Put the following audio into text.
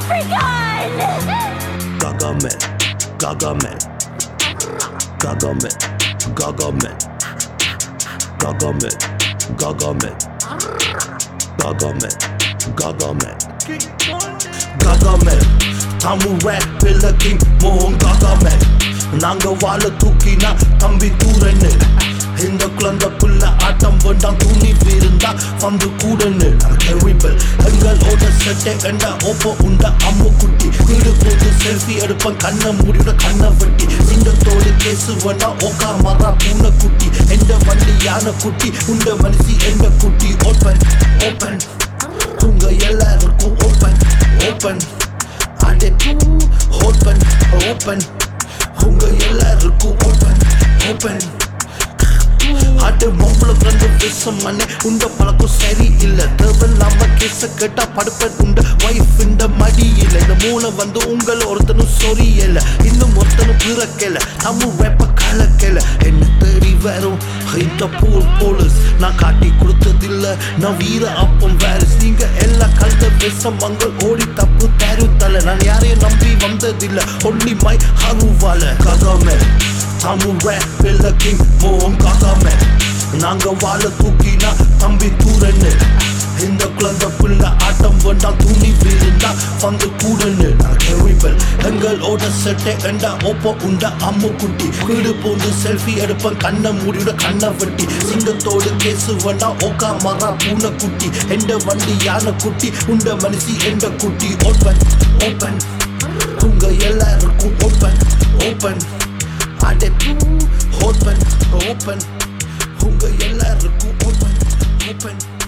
African! Gargamel, Gargamel, Gargamel, Gargamel, Gargamel, Gargamel, Gargamel, Gargamel, Gargamel, Tamil rap இல்ல king மோகன் Gargamel நாங்க வாழ தூக்கினா தம்பி தூரன்னு இந்த குழந்தை புள்ள ஆட்டம் வேண்டாம் துணி வீருந்தா வந்து கூடன்னு டெரிபிள் எங்களோட செட்டை கண்ட ஓப்போ உண்ட அம்மு குட்டி வீடு போட்டு செல்ஃபி எடுப்பேன் கண்ணை மூடிவிட கண்ணை வெட்டி சிங்கத்தோடு பேசுவனா ஓகா மரா பூனை குட்டி எந்த வண்டி யானை குட்டி உண்ட மனுஷி எந்த குட்டி ஓப்பன் ஓப்பன் உங்க எல்லாருக்கும் ஓப்பன் ஓப்பன் அடே ஓப்பன் ஓப்பன் உங்க எல்லாருக்கும் ஓப்பன் ஓப்பன் அடு மொம்பளை வந்து பேச மண்ணே உண்ட பழக்கம் சரி இல்ல தேவையில்லாம கேச கேட்டா படுப்பேன் உண்ட வைஃப் இந்த மடி இல்ல இந்த மூளை வந்து உங்கள் ஒருத்தனும் சொரியல இன்னும் ஒருத்தனும் பிறக்கல நம்ம வெப்ப கலக்கல என்ன தேடி வரும் இந்த போல் போலீஸ் நான் காட்டி கொடுத்ததில்ல நான் வீர அப்பம் வேரிஸ் நீங்க எல்லா கழுத பேச மங்கள் ஓடி தப்பு தேரு தல நான் யாரையும் நம்பி வந்ததில்ல ஒன்லி மை ஹருவால கதமே தமிழ் ரேப் இல்ல கிங் மோகம் காக்காம நாங்க வாழ தூக்கினா தம்பி தூரன்னு இந்த குழந்தை புள்ள ஆட்டம் வேண்டாம் துணி வீருந்தா வந்து கூடன்னு நான் டெரிபிள் எங்களோட செட்டை எண்டா ஓப்போ உண்டா அம்மு குட்டி வீடு போந்து செல்ஃபி எடுப்பேன் கண்ணை மூடிவிட கண்ணை வெட்டி சிங்கத்தோடு பேசுவனா ஓக்கா மரா பூனை குட்டி எந்த வண்டி யானை குட்டி உண்ட மனுஷி எந்த குட்டி ஓப்பன் ஓப்பன் உங்க எல்லாருக்கும் ஓப்பன் ஓப்பன் அடே ஓப்பன் ஓப்பன் உங்க எல்லாருக்கும் ஓப்பன் ஓப்பன்